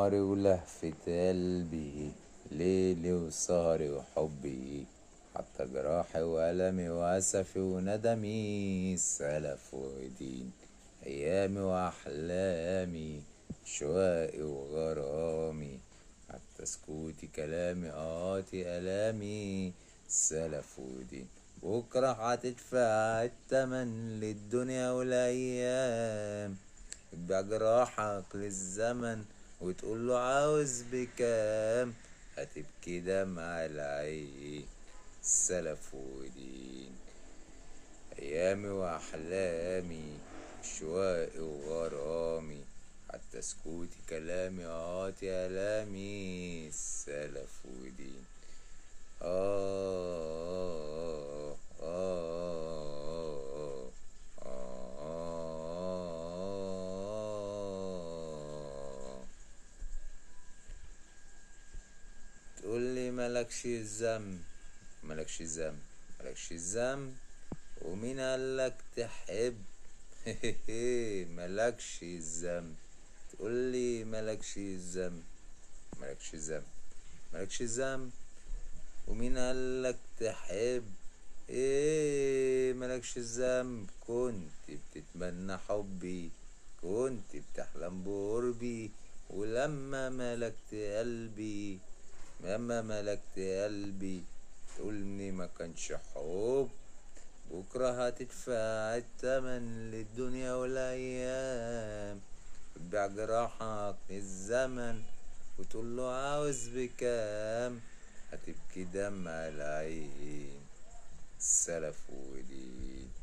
ناري ولهفة قلبي ليلي وسهري وحبي حتى جراحي وألمي وأسفي وندمي سلف ودين أيامي وأحلامي شوقي وغرامي حتى سكوتي كلامي قاطي ألامي سلف ودين بكرة هتدفع التمن للدنيا والأيام تبيع جراحك للزمن وتقول له عاوز بكام هتبكي دمع العين سلف ودين أيامي وأحلامي شوقي وغرامي حتى سكوتي كلامي قاطي ألامي سلف ودين آه آه آه آه تقول لي ملكش ذنب ملكش ذنب ملكش ذنب ومين قالك تحب ملكش ذنب تقول لي ملكش ذنب ملكش ذنب ملكش ذنب ومين قالك تحب ايه ملكش ذنب كنت بتتمنى حبي كنت بتحلم بقربي ولما ملكت قلبي لما ملكت قلبي تقولني ما كانش حب بكرة هتدفع التمن للدنيا والأيام تبيع جراحك للزمن وتقول له عاوز بكام هتبكي دمع العين سلف ودين